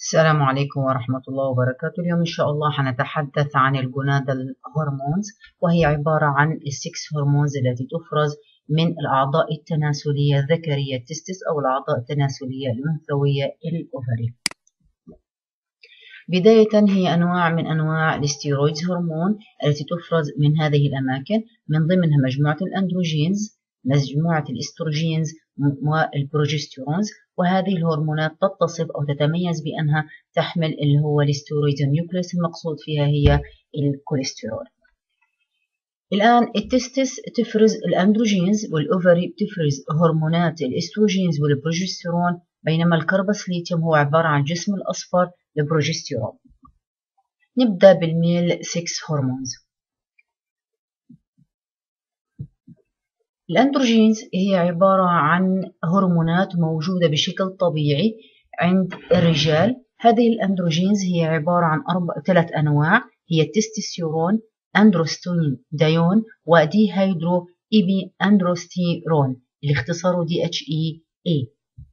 السلام عليكم ورحمة الله وبركاته اليوم إن شاء الله حنتحدث عن الجونادال هرمونز وهي عبارة عن السكس هرمونز التي تفرز من الأعضاء التناسلية الذكرية التستس أو الأعضاء التناسلية الأنثوية الأوفري بداية هي أنواع من أنواع الاستيرويدز هرمون التي تفرز من هذه الأماكن من ضمنها مجموعة الأندروجينز مجموعة الاستروجينز والبروجستيرونز وهذه الهرمونات تتصف أو تتميز بأنها تحمل اللي هو الاسترويد النيوكليس المقصود فيها هي الكوليسترول الآن التستس تفرز الأندروجينز والأوفري بتفرز هرمونات الاستروجينز والبروجستيرون بينما الكربسليتيوم هو عبارة عن الجسم الأصفر للبروجستيرون نبدأ بالميل 6 هرمونز الأندروجينز هي عبارة عن هرمونات موجودة بشكل طبيعي عند الرجال هذه الأندروجينز هي عبارة عن أربع ثلاث أنواع هي التستوستيرون أندروستين دايون ودي هيدرو إيبي أندروستيرون اللي اختصاره دي اتش اي اي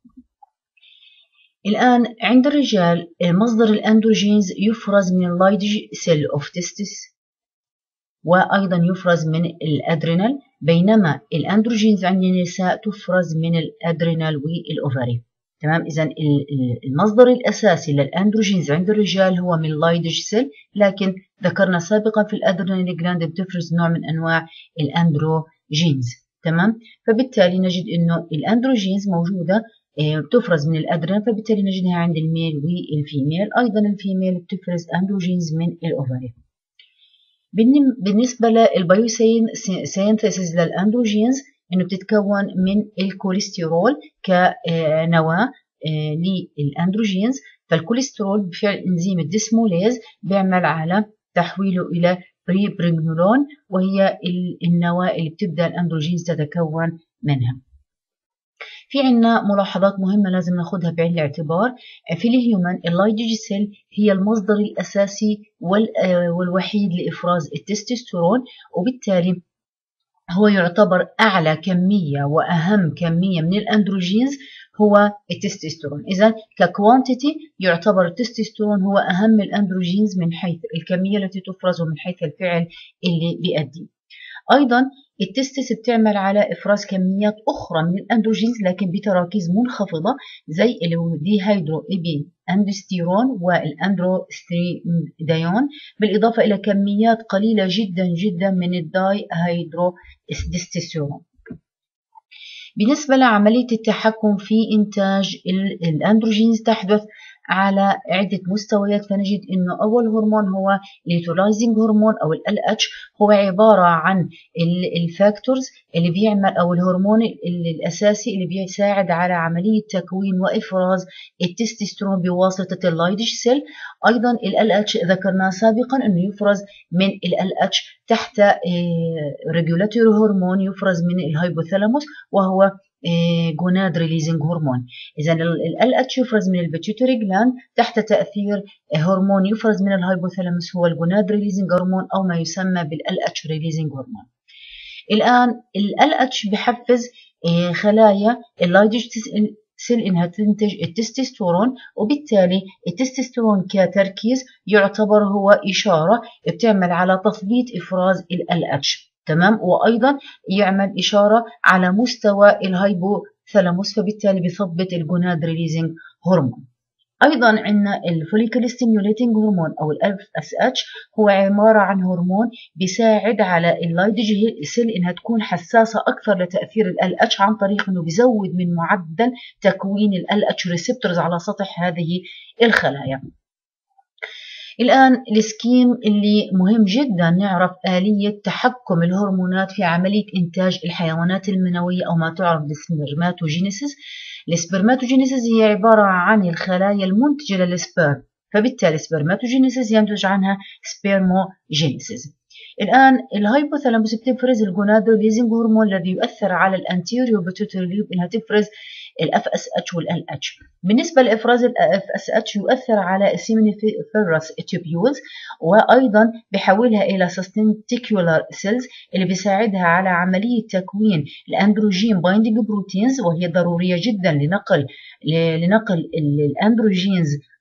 الآن عند الرجال مصدر الأندروجينز يفرز من اللايدج سيل اوف تستس وأيضا يفرز من الأدرينال بينما الأندروجينز عند النساء تفرز من الأدرينال والأوفري تمام إذا المصدر الأساسي للأندروجينز عند الرجال هو من اللايدج سيل لكن ذكرنا سابقا في الأدرينال جلاند بتفرز نوع من أنواع الأندروجينز تمام فبالتالي نجد إنه الأندروجينز موجودة بتفرز من الأدرينال فبالتالي نجدها عند الميل والفيميل أيضا الفيميل بتفرز أندروجينز من الأوفري بالنسبة للبيوسينثيسيس للأندروجينز إنه بتتكون من الكوليسترول كنواة للأندروجينز فالكوليسترول بفعل إنزيم الديسموليز بيعمل على تحويله إلى بري بريجنولون وهي النواة اللي بتبدأ الأندروجينز تتكون منها في عنا ملاحظات مهمة لازم ناخدها بعين الاعتبار في الهيومن اللايدج سيل هي المصدر الأساسي والوحيد لإفراز التستوستيرون وبالتالي هو يعتبر أعلى كمية وأهم كمية من الأندروجينز هو التستوستيرون إذا ككوانتيتي يعتبر التستوستيرون هو أهم الأندروجينز من حيث الكمية التي تفرز ومن حيث الفعل اللي بيأدي أيضا التستس بتعمل على إفراز كميات أخرى من الأندروجينز لكن بتراكيز منخفضة زي الدي هيدرو إبي أندستيرون والأندروستريدايون بالإضافة إلى كميات قليلة جدا جدا من الداي هيدرو ديستيرون بالنسبة لعملية التحكم في إنتاج الأندروجينز تحدث على عدة مستويات فنجد أنه أول هرمون هو اليوتيلايزنج هرمون أو ال LH هو عبارة عن الفاكتورز اللي بيعمل أو الهرمون الأساسي اللي بيساعد على عملية تكوين وإفراز التستوستيرون بواسطة اللايدج سيل أيضا ال LH ذكرنا سابقا أنه يفرز من ال LH تحت ريجولاتوري هرمون يفرز من الهايبوثالاموس وهو جوناد ريليزنج هرمون اذا ال اتش يفرز من البيتيوتري جلاند تحت تاثير هرمون يفرز من الهايبوثالاموس هو الجوناد ريليزنج هرمون او ما يسمى بالال اتش ريليزنج هرمون الان ال اتش بحفز خلايا اللايدج سيل انها تنتج التستوستيرون وبالتالي التستوستيرون كتركيز يعتبر هو اشاره بتعمل على تثبيط افراز ال اتش تمام وايضا يعمل اشاره على مستوى الهايبوثالاموس فبالتالي بيثبط الجوناد ريليزنج هرمون ايضا عندنا الفوليكل ستيميوليتنج هرمون او الاف اس اتش هو عباره عن هرمون بيساعد على اللايدج سيل انها تكون حساسه اكثر لتاثير ال اتش عن طريق انه بيزود من معدل تكوين ال اتش ريسبتورز على سطح هذه الخلايا الآن السكيم اللي مهم جدا نعرف آلية تحكم الهرمونات في عملية إنتاج الحيوانات المنوية أو ما تعرف بالسبرماتوجينيسيس السبرماتوجينيسيس هي عبارة عن الخلايا المنتجة للسبرم فبالتالي السبرماتوجينيسيس ينتج عنها سبيرموجينيسيس الآن الهايبوثالاموس بتفرز الجونادوليزنج هرمون الذي يؤثر على الانتيريو بيتوتري لوب انها تفرز الاف اس اتش والال اتش بالنسبه لافراز الاف اس اتش يؤثر على السيمينيفيرس تيوبيولز وايضا بيحولها الى سستنتيكولار سيلز اللي بيساعدها على عمليه تكوين الاندروجين بايندينج بروتينز وهي ضروريه جدا لنقل لنقل الاندروجينز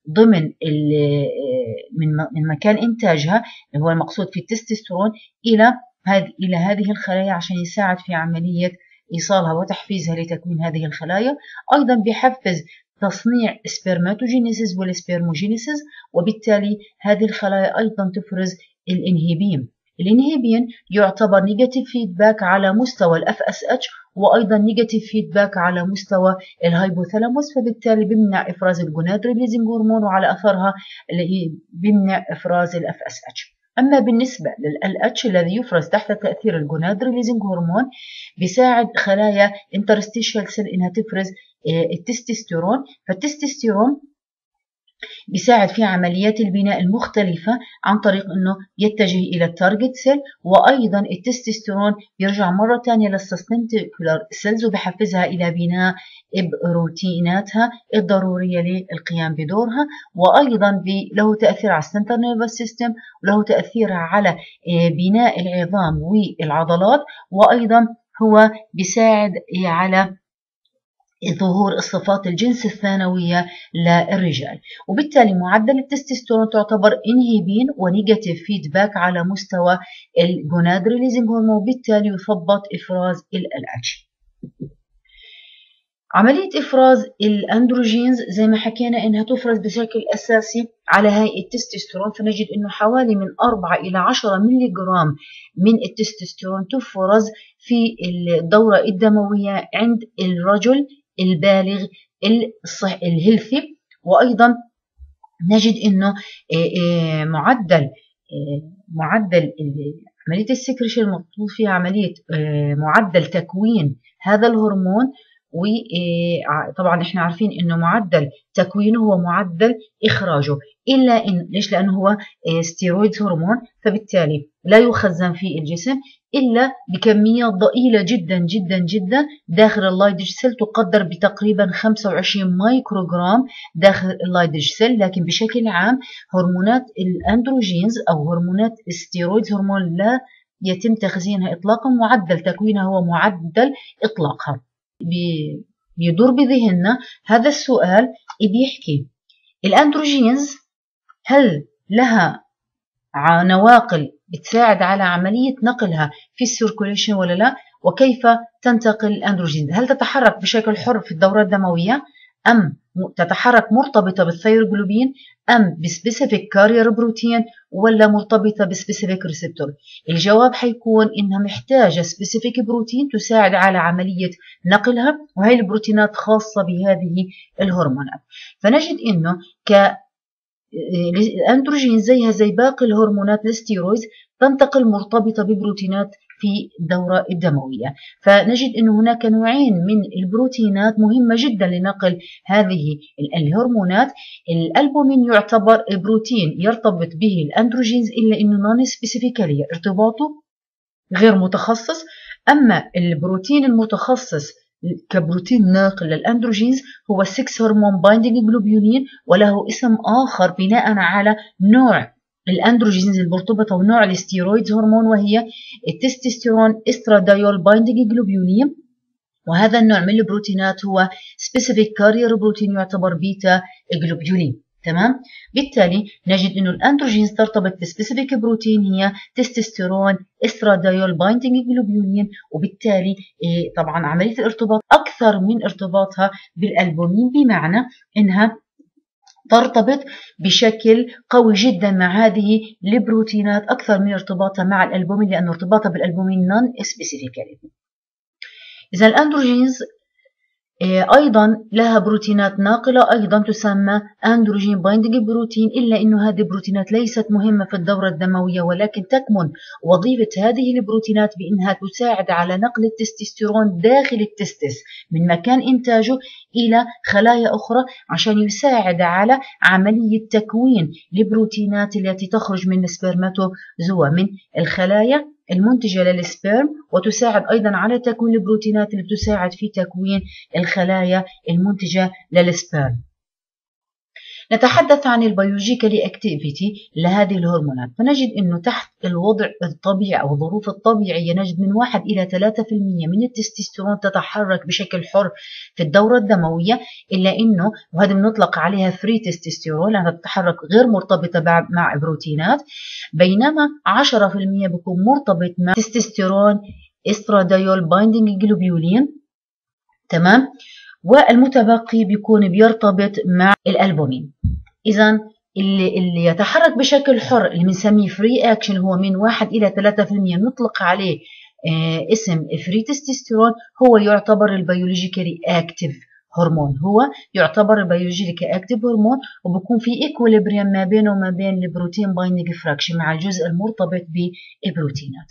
ضمن من من مكان إنتاجها اللي هو المقصود في التستوستيرون إلى هذه إلى هذه الخلايا عشان يساعد في عملية إيصالها وتحفيزها لتكوين هذه الخلايا أيضا بيحفز تصنيع سبرماتوجينيسيس والسبرموجينيسيس وبالتالي هذه الخلايا أيضا تفرز الانهيبين الانهيبين يعتبر نيجاتيف فيدباك على مستوى الاف اس اتش وايضا نيجاتيف فيدباك على مستوى الهايبوثالاموس فبالتالي بيمنع افراز الجوناد ريليزنج هرمون وعلى اثرها بيمنع افراز الاف اس اتش اما بالنسبه لل اتش الذي يفرز تحت تاثير الجوناد ريليزنج هرمون بيساعد خلايا انترستيشال سيل انها تفرز آه، التستوستيرون فالتستوستيرون بيساعد في عمليات البناء المختلفة عن طريق أنه يتجه إلى التارجت سيل وأيضا التستوستيرون يرجع مرة ثانية للسستنتيكولار سيلز وبحفزها إلى بناء بروتيناتها الضرورية للقيام بدورها وأيضا له تأثير على السنتر نيرفس سيستم وله تأثير على آه، بناء العظام والعضلات وأيضا هو بيساعد على ظهور الصفات الجنس الثانوية للرجال وبالتالي معدل التستوستيرون تعتبر انهيبين ونيجاتيف فيدباك على مستوى الجوناد ريليزنج هرمون وبالتالي يثبط افراز الالاتش عملية إفراز الأندروجينز زي ما حكينا إنها تفرز بشكل أساسي على هيئة التستوستيرون فنجد إنه حوالي من 4 إلى 10 ملي جرام من التستوستيرون تفرز في الدورة الدموية عند الرجل البالغ الصح الهيلثي وايضا نجد انه آه، آه، معدل آه، معدل عمليه السكريشن المطلوب فيها عمليه معدل تكوين هذا الهرمون وطبعا احنا عارفين انه معدل تكوينه هو معدل اخراجه الا ان ليش لانه هو ستيرويد هرمون فبالتالي لا يخزن في الجسم إلا بكميات ضئيلة جدا جدا جدا داخل اللايدج سيل تقدر بتقريبا 25 مايكروغرام داخل اللايدج سيل لكن بشكل عام هرمونات الأندروجينز أو هرمونات الستيرويدز هرمون لا يتم تخزينها إطلاقا معدل تكوينها هو معدل إطلاقها بيدور بذهننا هذا السؤال بيحكي الأندروجينز هل لها نواقل بتساعد على عملية نقلها في السيركوليشن ولا لا وكيف تنتقل الأندروجين هل تتحرك بشكل حر في الدورة الدموية أم تتحرك مرتبطة بالثيروجلوبين أم بسبيسيفيك كارير بروتين ولا مرتبطة بسبيسيفيك ريسبتور الجواب حيكون إنها محتاجة سبيسيفيك بروتين تساعد على عملية نقلها وهي البروتينات خاصة بهذه الهرمونات فنجد إنه ك الأندروجين زيها زي باقي الهرمونات الستيرويدز تنتقل مرتبطة ببروتينات في الدورة الدموية فنجد أن هناك نوعين من البروتينات مهمة جدا لنقل هذه الهرمونات الألبومين يعتبر بروتين يرتبط به الأندروجينز إلا أنه نون سبيسيفيكالي ارتباطه غير متخصص أما البروتين المتخصص كبروتين ناقل للأندروجينز هو 6 هرمون بايندينج جلوبيولين وله اسم آخر بناء على نوع الاندروجينز المرتبطة ونوع الستيرويدز هرمون وهي التستوستيرون استرادايول بايندينج جلوبيولين وهذا النوع من البروتينات هو سبيسيفيك كارير بروتين يعتبر بيتا جلوبيولين تمام بالتالي نجد انه الاندروجينز ترتبط بسبيسيفيك بروتين هي تستوستيرون استرادايول بايندينج جلوبيولين وبالتالي إيه طبعا عمليه الارتباط اكثر من ارتباطها بالالبومين بمعنى انها ترتبط بشكل قوي جدا مع هذه البروتينات اكثر من ارتباطها مع الالبومين لان ارتباطها بالالبومين نون سبيسيفيكالي اذا الاندروجينز إيه، أيضا لها بروتينات ناقلة أيضا تسمى أندروجين بايندينج بروتين إلا أنه هذه البروتينات ليست مهمة في الدورة الدموية ولكن تكمن وظيفة هذه البروتينات بأنها تساعد على نقل التستوستيرون داخل التستس من مكان إنتاجه إلى خلايا أخرى عشان يساعد على عملية تكوين البروتينات التي تخرج من السبرماتوزوا من الخلايا المنتجة للسبرم وتساعد أيضا على تكوين البروتينات اللي بتساعد في تكوين الخلايا المنتجة للسبرم نتحدث عن البيولوجيكالي اكتيفيتي لهذه الهرمونات فنجد انه تحت الوضع الطبيعي او الظروف الطبيعيه نجد من 1 الى 3% من التستوستيرون تتحرك بشكل حر في الدوره الدمويه الا انه وهذا بنطلق عليها فري تستوستيرون لانها تتحرك غير مرتبطه مع بروتينات بينما 10% بيكون مرتبط مع تستوستيرون استراديول بايندينج جلوبيولين تمام والمتبقي بيكون بيرتبط مع الألبومين إذا اللي, اللي يتحرك بشكل حر اللي بنسميه فري اكشن هو من 1 إلى 3% نطلق عليه آه اسم فري تستوستيرون هو يعتبر البيولوجيكالي اكتف هرمون هو يعتبر البيولوجيكالي اكتف هرمون وبكون في ايكوليبريم ما بينه وما بين البروتين بايندينج فراكشن مع الجزء المرتبط بالبروتينات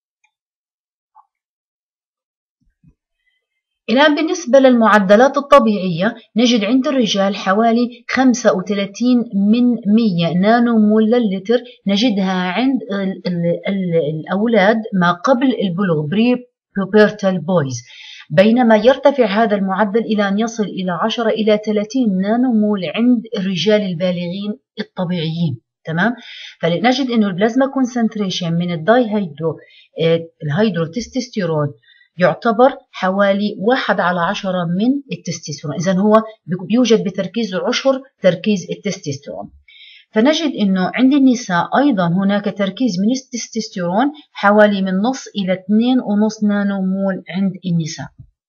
الآن بالنسبة للمعدلات الطبيعية نجد عند الرجال حوالي 35 من 100 نانو مول للتر نجدها عند ال ال ال الأولاد ما قبل البلوغ بري بوبرتال بويز بينما يرتفع هذا المعدل إلى أن يصل إلى 10 إلى 30 نانو مول عند الرجال البالغين الطبيعيين تمام فنجد انه البلازما كونسنتريشن من الداي هيدرو الهيدرو تستوستيرون يعتبر حوالي واحد على عشرة من التستوستيرون إذا هو بيوجد بتركيز عشر تركيز التستوستيرون فنجد أنه عند النساء أيضا هناك تركيز من التستوستيرون حوالي من نص إلى 2.5 نانو مول عند النساء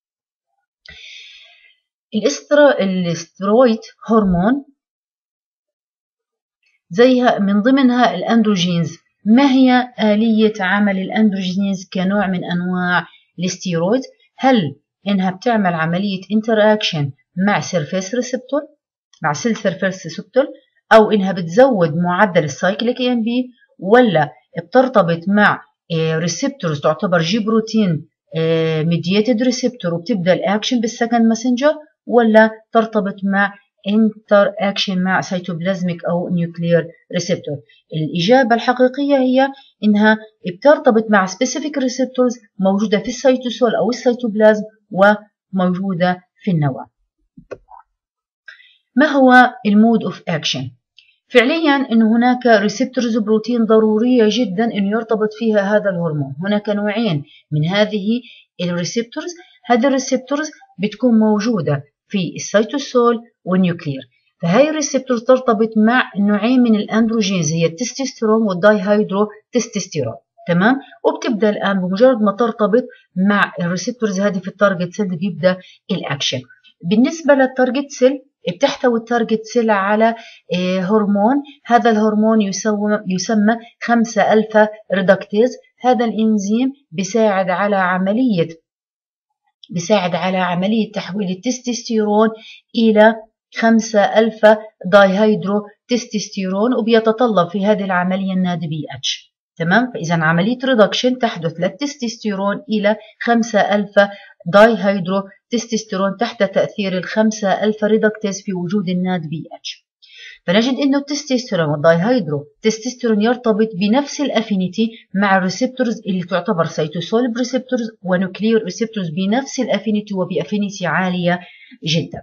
الاسترويد هرمون زيها من ضمنها الاندروجينز ما هي آلية عمل الاندروجينز كنوع من أنواع الستيرويد هل انها بتعمل عمليه انتراكشن مع سيرفيس ريسبتور مع سيل سيرفيس ريسبتور او انها بتزود معدل السايكليك ام بي ولا بترتبط مع ريسبتورز تعتبر جي بروتين ميدياتد ريسبتور وبتبدا الاكشن بالسكند ماسنجر ولا ترتبط مع انتر اكشن مع سيتوبلازميك او نيوكلير ريسبتور الاجابه الحقيقيه هي انها بترتبط مع سبيسيفيك ريسبتورز موجوده في السيتوسول او السيتوبلازم وموجوده في النواه ما هو المود اوف اكشن فعليا ان هناك ريسبتورز بروتين ضروريه جدا انه يرتبط فيها هذا الهرمون هناك نوعين من هذه الريسبتورز هذه الريسبتورز بتكون موجوده في السيتوسول والنيوكلير فهي الريسبتور ترتبط مع نوعين من الاندروجينز هي التستوستيرون والداي هيدرو تستوستيرون تمام وبتبدا الان بمجرد ما ترتبط مع الريسبتورز هذه في التارجت سيل بيبدا الاكشن بالنسبه للتارجت سيل بتحتوي التارجت سيل على هرمون هذا الهرمون يسمى يسمى 5 الفا ريدكتيز هذا الانزيم بيساعد على عمليه بيساعد على عملية تحويل التستوستيرون إلى 5 ألفا دايهيدرو تستوستيرون وبيتطلب في هذه العملية الناد بي اتش تمام فإذا عملية ريدكشن تحدث للتستوستيرون إلى 5 ألفا دايهيدرو تستوستيرون تحت تأثير الخمسة ألفا ريدكتيز في وجود الناد بي اتش فنجد انه التستوستيرون والدايهيدرو تستوستيرون يرتبط بنفس الافينيتي مع الريسبتورز اللي تعتبر سيتوسولب ريسبتورز ونوكلير ريسبتورز بنفس الافينيتي وبافينيتي عاليه جدا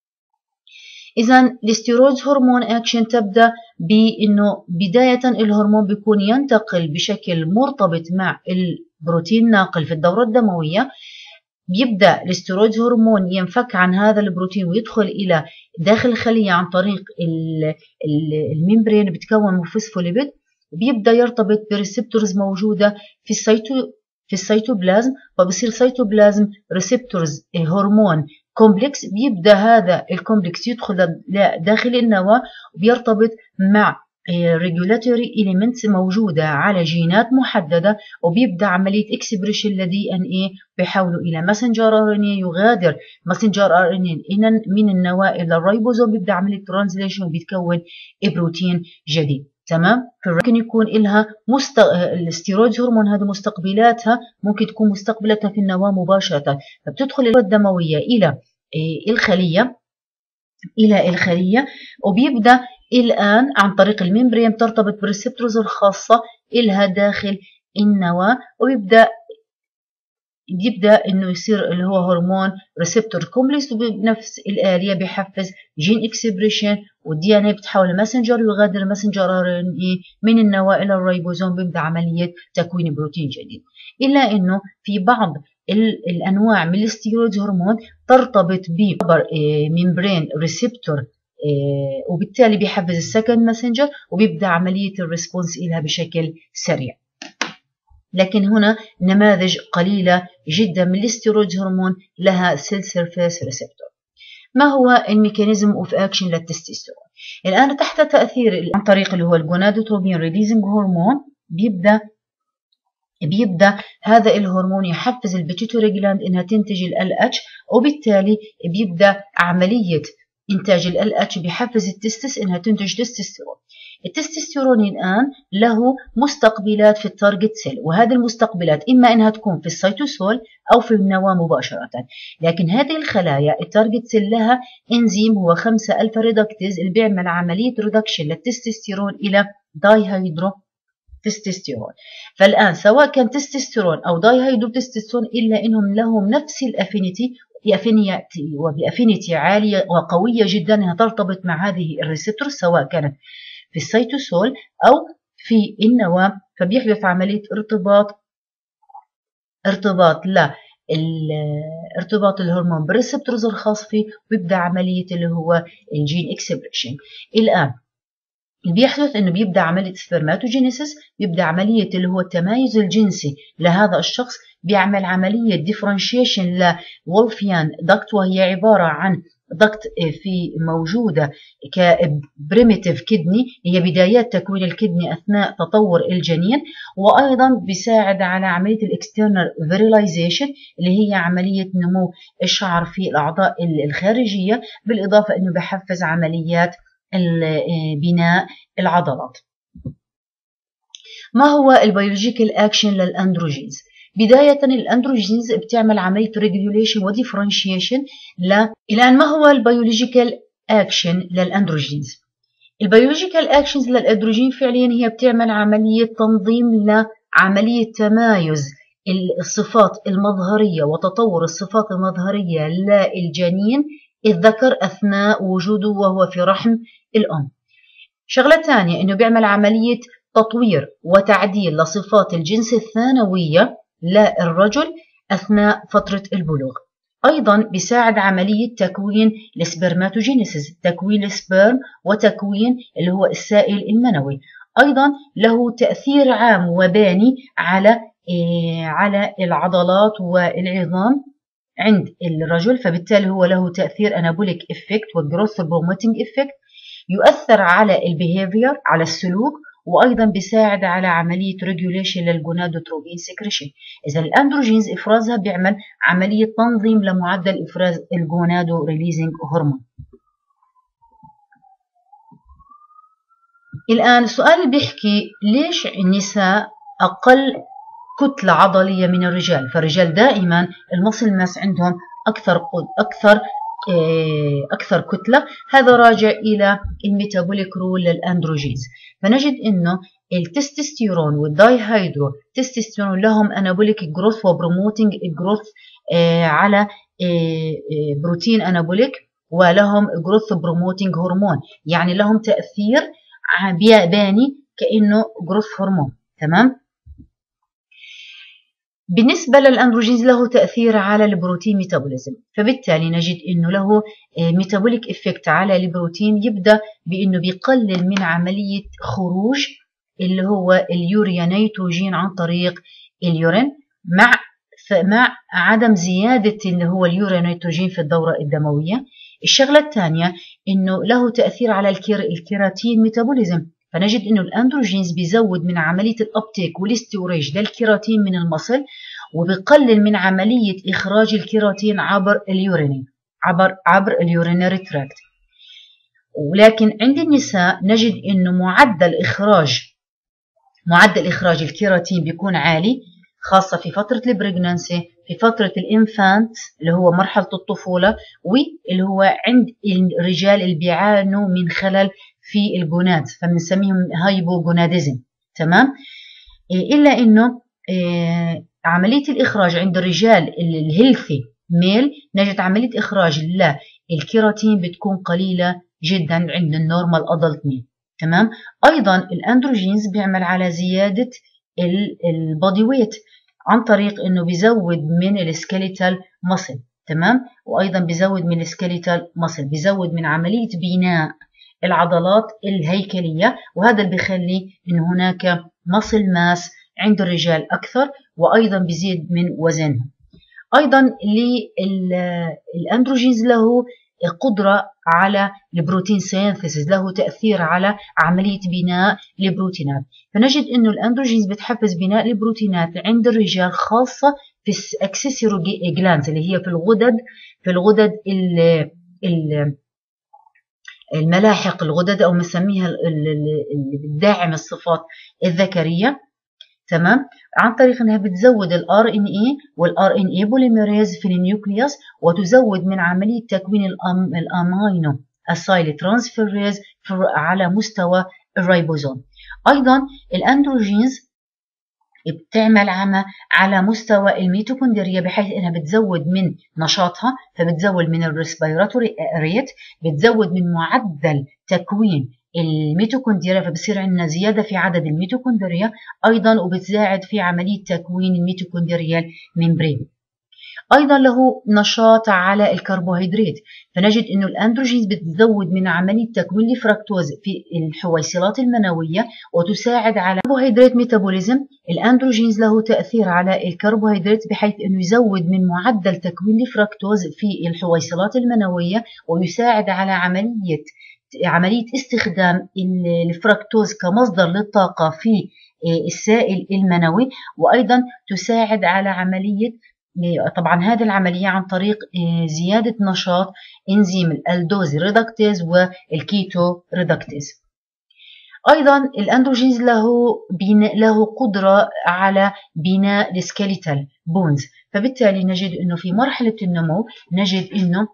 اذا الاستيرويدز هرمون اكشن تبدا بانه بدايه الهرمون بيكون ينتقل بشكل مرتبط مع البروتين ناقل في الدوره الدمويه بيبدا الاسترويد هرمون ينفك عن هذا البروتين ويدخل الى داخل الخليه عن طريق الممبرين بتكون من فوسفوليبيد بيبدا يرتبط بريسبتورز موجوده في السيتو في السيتوبلازم فبصير سيتوبلازم ريسبتورز هرمون كومبلكس بيبدا هذا الكومبلكس يدخل داخل النواه وبيرتبط مع ريجولاتوري إليمنتس موجودة على جينات محددة وبيبدأ عملية اكسبريشن لدي ان اي بيحولوا إلى ماسنجر ار ان اي يغادر ماسنجر ار ان اي من النواة إلى الريبوزوم بيبدأ عملية ترانزليشن وبيتكون بروتين جديد تمام ممكن يكون لها مست... الاستيرويد هرمون هذه مستقبلاتها ممكن تكون مستقبلاتها في النواة مباشرة فبتدخل الوردة الدموية إلى الخلية إلى الخلية وبيبدأ الآن عن طريق الممبرين ترتبط بالريسبتورز الخاصة إلها داخل النواة ويبدأ يبدأ إنه يصير اللي هو هرمون ريسبتور كومبلكس وبنفس الآلية بيحفز جين اكسبريشن والدي ان اي بتحول الماسنجر يغادر الماسنجر ار ان اي من النواه الى الريبوزوم بيبدا عمليه تكوين بروتين جديد الا انه في بعض الانواع من الستيرويد هرمون ترتبط بممبرين ريسبتور آه، وبالتالي بيحفز السكند ماسنجر وبيبدا عمليه الريسبونس لها بشكل سريع لكن هنا نماذج قليله جدا من الستيرويد هرمون لها سيل سيرفيس ريسبتور ما هو الميكانيزم اوف اكشن للتستوستيرون الان تحت تاثير عن طريق اللي هو الجونادوتروبين ريليزنج هرمون بيبدا بيبدا هذا الهرمون يحفز البيتيتوري جلاند انها تنتج ال اتش وبالتالي بيبدا عمليه انتاج ال اتش بيحفز التستس انها تنتج تستوستيرون التستوستيرون الان له مستقبلات في التارجت سيل وهذه المستقبلات اما انها تكون في السيتوسول او في النواه مباشره لكن هذه الخلايا التارجت سيل لها انزيم هو 5 الفا ريدكتيز اللي بيعمل عمليه ريدكشن للتستوستيرون الى داي هيدرو تستوستيرون فالآن سواء كان تستوستيرون أو داي تستوستيرون إلا إنهم لهم نفس الأفينيتي بأفينيتي وبأفينيتي عالية وقوية جدا أنها ترتبط مع هذه الريسبتور سواء كانت في السيتوسول أو في النواة فبيحدث عملية ارتباط ارتباط لا ارتباط الهرمون بالريسبتورز الخاص فيه ويبدا عمليه اللي هو الجين اكسبريشن الان اللي بيحدث انه بيبدا عمليه سبرماتوجينيسيس بيبدا عمليه اللي هو التمايز الجنسي لهذا الشخص بيعمل عمليه ديفرنشيشن لولفيان دكت وهي عباره عن ضغط في موجوده كبريميتيف كدني هي بدايات تكوين الكدني اثناء تطور الجنين وايضا بيساعد على عمليه الاكسترنال فيريلايزيشن اللي هي عمليه نمو الشعر في الاعضاء الخارجيه بالاضافه انه بحفز عمليات بناء العضلات ما هو البيولوجيكال اكشن للاندروجينز بداية الأندروجينز بتعمل عملية ريجوليشن وديفرنشيشن ل الآن ما هو البيولوجيكال أكشن للأندروجينز البيولوجيكال أكشنز للأندروجين فعليا هي بتعمل عملية تنظيم لعملية تمايز الصفات المظهرية وتطور الصفات المظهرية للجنين الذكر أثناء وجوده وهو في رحم الأم شغلة ثانية أنه بيعمل عملية تطوير وتعديل لصفات الجنس الثانوية للرجل أثناء فترة البلوغ أيضا بيساعد عملية تكوين السبرماتوجينيسيس تكوين السبرم وتكوين اللي هو السائل المنوي أيضا له تأثير عام وباني على إيه على العضلات والعظام عند الرجل فبالتالي هو له تأثير انابوليك افكت والجروث بروموتنج افكت يؤثر على البيهيفير على السلوك وايضا بيساعد على عمليه ريجوليشن للجونادوتروبين سكريشن اذا الاندروجينز افرازها بيعمل عمليه تنظيم لمعدل افراز الجونادو ريليزنج هرمون الان السؤال اللي بيحكي ليش النساء اقل كتلة عضلية من الرجال فالرجال دائما المصل ماس عندهم أكثر أكثر آه، أكثر كتلة هذا راجع إلى الميتابوليك رول للأندروجينز فنجد أنه التستوستيرون والداي هيدرو تستوستيرون لهم انابوليك جروث وبروموتنج جروث على آه، آه، بروتين انابوليك ولهم جروث بروموتنج هرمون يعني لهم تاثير باني كانه جروث هرمون تمام بالنسبة للأندروجينز له تأثير على البروتين ميتابوليزم فبالتالي نجد أنه له ميتابوليك إفكت على البروتين يبدأ بأنه بيقلل من عملية خروج اللي هو اليوريا نيتروجين عن طريق اليورين مع مع عدم زيادة اللي هو اليوريا نيتروجين في الدورة الدموية الشغلة الثانية أنه له تأثير على الكيراتين ميتابوليزم فنجد انه الاندروجينز بيزود من عمليه الابتيك والاستوريج للكيراتين من المصل وبقلل من عمليه اخراج الكيراتين عبر اليورين عبر عبر اليورينري تراكت ولكن عند النساء نجد انه معدل اخراج معدل اخراج الكيراتين بيكون عالي خاصة في فترة البريجنانسي في فترة الإنفانت اللي هو مرحلة الطفولة واللي هو عند الرجال اللي بيعانوا من خلل في الجوناد فبنسميهم هايبوجوناديزم تمام إيه، الا انه إيه، عمليه الاخراج عند الرجال الهيلثي ميل نجد عمليه اخراج لا الكيراتين بتكون قليله جدا عند النورمال ادلت ميل تمام ايضا الاندروجينز بيعمل على زياده البودي ويت عن طريق انه بيزود من السكيليتال ماسل تمام وايضا بيزود من السكيليتال ماسل بيزود من عمليه بناء العضلات الهيكليه وهذا اللي بيخلي ان هناك ماسل ماس عند الرجال اكثر وايضا بيزيد من وزنهم ايضا للاندروجينز له قدرة على البروتين سينثيسيس له تأثير على عملية بناء البروتينات فنجد أنه الأندروجينز بتحفز بناء البروتينات عند الرجال خاصة في الأكسسوري جلانز اللي هي في الغدد في الغدد ال ال الملاحق الغدد أو بنسميها الداعم الصفات الذكرية تمام عن طريق انها بتزود الار ان اي والار ان اي بوليميريز في النيوكليوس وتزود من عمليه تكوين الامينو اسايل ترانسفيريز على مستوى الريبوزوم ايضا الاندروجينز بتعمل عمى على مستوى الميتوكوندريا بحيث انها بتزود من نشاطها فبتزود من الريسبيراتوري ريت بتزود من معدل تكوين الميتوكوندريا فبصير عندنا زيادة في عدد الميتوكوندريا أيضا وبتساعد في عملية تكوين الميتوكوندريال ميمبرين أيضا له نشاط على الكربوهيدرات فنجد أنه الأندروجينز بتزود من عملية تكوين الفركتوز في الحويصلات المنوية وتساعد على الكربوهيدرات ميتابوليزم الأندروجينز له تأثير على الكربوهيدرات بحيث أنه يزود من معدل تكوين الفركتوز في الحويصلات المنوية ويساعد على عملية عملية استخدام الفركتوز كمصدر للطاقة في آه، السائل المنوي وأيضا تساعد على عملية آه، طبعا هذه العملية عن طريق آه، زيادة نشاط إنزيم الألدوز ريدكتيز والكيتو ريدكتيز أيضا الأندروجينز له بناء له قدرة على بناء السكيليتال بونز فبالتالي نجد أنه في مرحلة النمو نجد أنه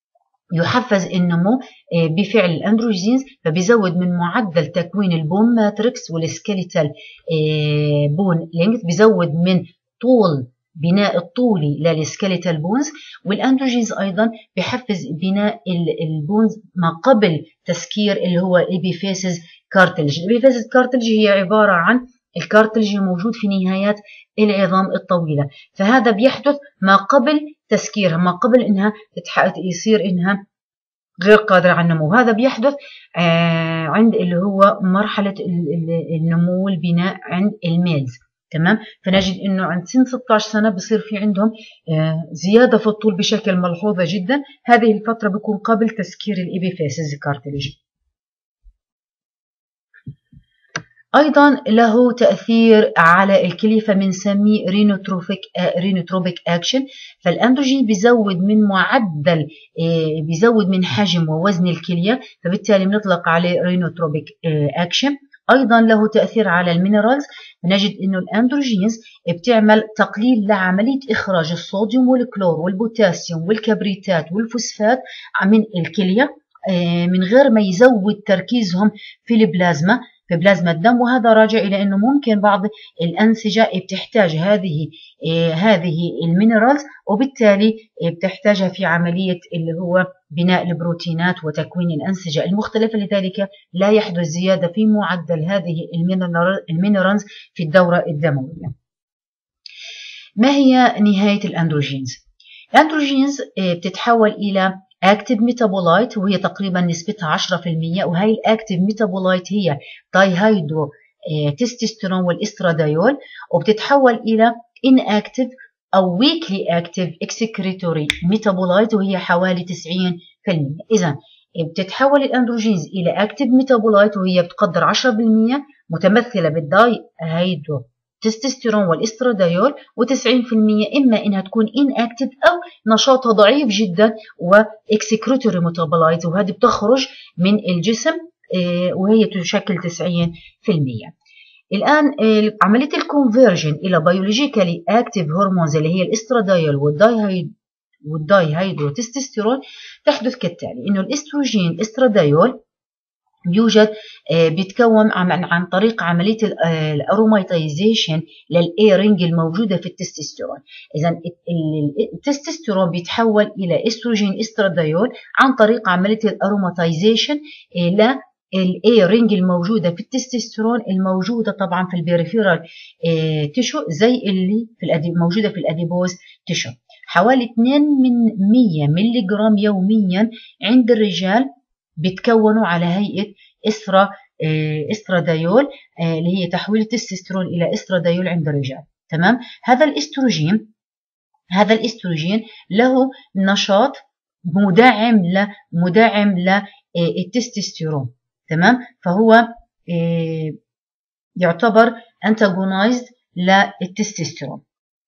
يحفز النمو آه، بفعل الاندروجينز فبيزود من معدل تكوين البون ماتريكس والسكيليتال آه، بون لينث بيزود من طول بناء الطولي للسكيليتال بونز والاندروجينز ايضا بيحفز بناء البونز ما قبل تسكير اللي هو الابيفيسز كارتلج الابيفيسز كارتلج هي عباره عن الكارتلج الموجود في نهايات العظام الطويلة فهذا بيحدث ما قبل تسكيرها ما قبل انها يصير انها غير قادرة على النمو هذا بيحدث آه عند اللي هو مرحلة النمو البناء عند الميلز تمام فنجد انه عند سن 16 سنة بصير في عندهم آه زيادة في الطول بشكل ملحوظة جدا هذه الفترة بيكون قبل تسكير الإبيفيسز كارتليج أيضا له تأثير على الكلية فبنسميه رينوتروفيك رينوتروبيك أكشن فالأندروجين بيزود من معدل آه، بيزود من حجم ووزن الكلية فبالتالي بنطلق عليه رينوتروبيك أكشن أيضا له تأثير على المينرالز نجد أنه الأندروجينز بتعمل تقليل لعملية إخراج الصوديوم والكلور والبوتاسيوم والكبريتات والفوسفات من الكلية آه، من غير ما يزود تركيزهم في البلازما في بلازما الدم وهذا راجع إلى أنه ممكن بعض الأنسجة بتحتاج هذه آه، هذه المينرالز وبالتالي بتحتاجها في عملية اللي هو بناء البروتينات وتكوين الأنسجة المختلفة لذلك لا يحدث زيادة في معدل هذه المينرالز في الدورة الدموية ما هي نهاية الأندروجينز؟ الأندروجينز آه، بتتحول إلى اكتيف ميتابولايت وهي تقريبا نسبتها 10% وهي الاكتيف ميتابولايت هي دايهيدرو تستوستيرون والاسترادايول وبتتحول الى inactive او weakly active excretory metabolite وهي حوالي 90% اذا بتتحول الاندروجينز الى اكتيف ميتابولايت وهي بتقدر 10% متمثله بالداي هيدرو تستوستيرون والاسترادايول و90% اما انها تكون ان اكتف او نشاطها ضعيف جدا واكسكروتوري ميتابولايت وهذه بتخرج من الجسم آه، وهي تشكل 90% الان آه، عمليه الكونفرجن الى بيولوجيكالي اكتف هرمونز اللي هي الاسترادايول والداي والداي هيدروتستوستيرون تحدث كالتالي انه الاستروجين استرادايول بيوجد بيتكون عن طريق عملية الأروماتيزيشن للإيرنج الموجودة في التستوستيرون إذا التستوستيرون بيتحول إلى استروجين استراديول عن طريق عملية الأروماتيزيشن الاي رينج الموجوده في التستوستيرون الموجوده طبعا في البيريفيرال تيشو زي اللي في الأدي موجوده في الاديبوز تيشو حوالي 2 من 100 ملي جرام يوميا عند الرجال بيتكونوا على هيئه استرا استرادايول اللي هي تحويل التستوستيرون الى استرادايول عند الرجال تمام هذا الاستروجين هذا الاستروجين له نشاط مدعم ل مدعم للتستوستيرون تمام فهو آه، يعتبر انتاجونايزد للتستوستيرون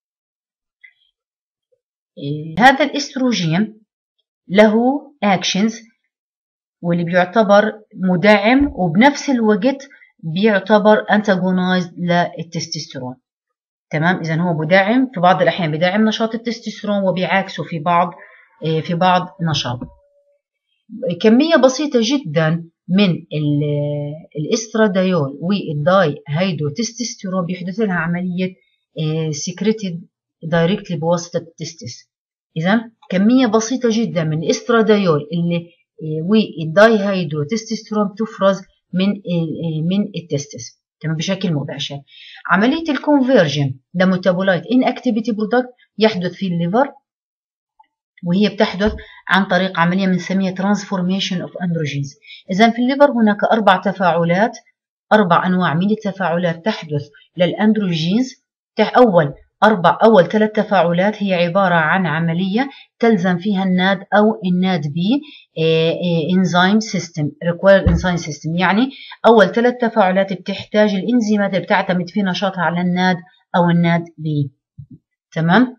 آه، هذا الاستروجين له اكشنز واللي بيعتبر مدعم وبنفس الوقت بيعتبر انتاجونايزد للتستوستيرون تمام اذا هو مدعم في بعض الاحيان بيدعم نشاط التستوستيرون وبيعاكسه في بعض آه، في بعض نشاط كميه بسيطه جدا من الاسترادايول والداي هيدرو تستوستيرون بيحدث لها عملية سكريتد آه، دايركتلي بواسطة التستس إذا كمية بسيطة جدا من الاسترادايول اللي آه، والداي هيدرو تستوستيرون تفرز من آه، من التستس تمام بشكل مباشر عملية الكونفرجن لميتابولايت ان اكتيفيتي برودكت يحدث في الليفر وهي بتحدث عن طريق عملية بنسميها transformation of androgens إذا في الليفر هناك أربع تفاعلات أربع أنواع من التفاعلات تحدث للأندروجينز أول أربع أول ثلاث تفاعلات هي عبارة عن عملية تلزم فيها الناد أو الناد بي انزيم سيستم ريكوير انزيم سيستم يعني أول ثلاث تفاعلات بتحتاج الإنزيمات اللي بتعتمد في نشاطها على الناد أو الناد بي تمام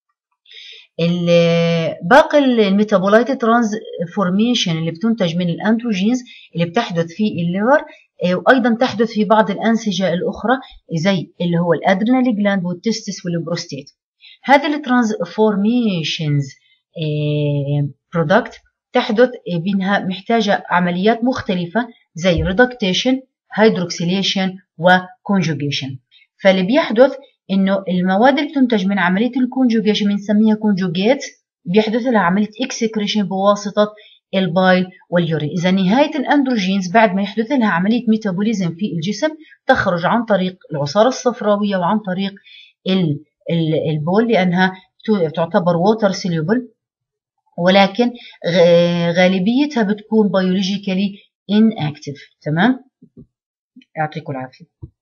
باقي الميتابولايت ترانسفورميشن اللي بتنتج من الانتروجينز اللي بتحدث في الليفر آه، وايضا تحدث في بعض الانسجه الاخرى زي اللي هو الادرينال جلاند والتستس والبروستيت هذه الترانسفورميشنز برودكت تحدث بينها محتاجه عمليات مختلفه زي ريدكتيشن هيدروكسيليشن وكونجوجيشن فاللي بيحدث انه المواد اللي بتنتج من عمليه الكونجوجيشن بنسميها كونجوجيت بيحدث لها عمليه اكسكريشن بواسطه البايل واليورين اذا نهايه الاندروجينز بعد ما يحدث لها عمليه ميتابوليزم في الجسم تخرج عن طريق العصاره الصفراويه وعن طريق البول لانها تعتبر ووتر سيليبل ولكن غالبيتها بتكون بيولوجيكالي ان اكتف تمام يعطيكم العافيه